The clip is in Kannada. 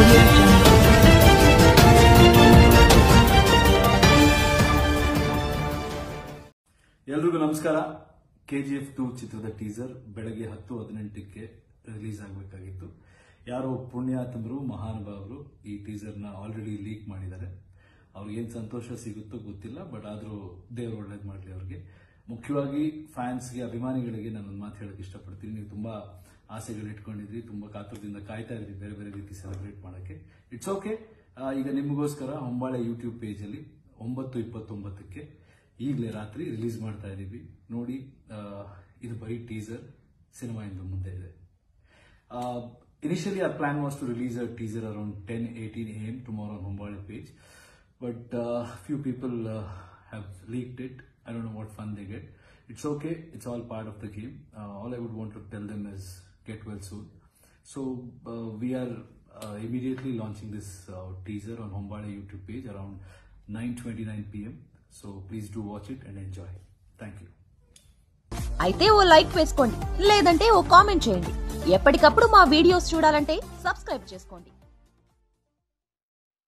Audio Jungle. ಎಲ್ರಿಗೂ ನಮಸ್ಕಾರ ಕೆ ಜಿ ಎಫ್ ಟು ಚಿತ್ರದ ಟೀಸರ್ ಬೆಳಗ್ಗೆ ಹತ್ತು ಹದಿನೆಂಟಕ್ಕೆ ರಿಲೀಸ್ ಆಗಬೇಕಾಗಿತ್ತು ಯಾರೋ ಪುಣ್ಯಾತಂದ್ರು ಮಹಾನುಭಾವರು ಈ ಟೀಸರ್ನ ಆಲ್ರೆಡಿ ಲೀಕ್ ಮಾಡಿದ್ದಾರೆ ಅವ್ರಿಗೆ ಏನು ಸಂತೋಷ ಸಿಗುತ್ತೋ ಗೊತ್ತಿಲ್ಲ ಬಟ್ ಆದರೂ ದೇವ್ರು ಒಳ್ಳೇದು ಮಾಡಲಿ ಅವ್ರಿಗೆ ಮುಖ್ಯವಾಗಿ ಫ್ಯಾನ್ಸ್ಗೆ ಅಭಿಮಾನಿಗಳಿಗೆ ನಾನೊಂದು ಮಾತು ಹೇಳಕ್ಕೆ ಇಷ್ಟಪಡ್ತೀನಿ ನೀವು ತುಂಬಾ ಆಸೆಗಳು ಇಟ್ಕೊಂಡಿದ್ರಿ ತುಂಬಾ ಕಾತುರದಿಂದ ಕಾಯ್ತಾ ಇದ್ರಿ ಬೇರೆ ಬೇರೆ ರೀತಿ ಸೆಲೆಬ್ರೇಟ್ ಮಾಡೋಕ್ಕೆ ಇಟ್ಸ್ ಓಕೆ ಈಗ ನಿಮಗೋಸ್ಕರ ಹೊಂಬಾಳೆ ಯೂಟ್ಯೂಬ್ ಪೇಜಲ್ಲಿ ಒಂಬತ್ತು ಇಪ್ಪತ್ತೊಂಬತ್ತಕ್ಕೆ ಈಗಲೇ ರಾತ್ರಿ ರಿಲೀಸ್ ಮಾಡ್ತಾ ಇದ್ದೀವಿ ನೋಡಿ ಆ, ಇದು ಬರೀ ಟೀಸರ್ ಸಿನಿಮಾ ಇಂದು ಮುಂದೆ ಇದೆ initially our plan was to release a teaser around 10 18 am tomorrow on Hombale page but uh, few people uh, have leaked it i don't know what fun they get it's okay it's all part of the game uh, all i would want to tell them is get well soon so uh, we are uh, immediately launching this uh, teaser on Hombale YouTube page around 9:29 p.m. So please do watch it and enjoy. Thank you. అయితే ఓ లైక్ వేసుకోండి లేదంటే ఓ కామెంట్ చేయండి ఎప్పటికప్పుడు మా వీడియోస్ చూడాలంటే సబ్స్క్రైబ్ చేసుకోండి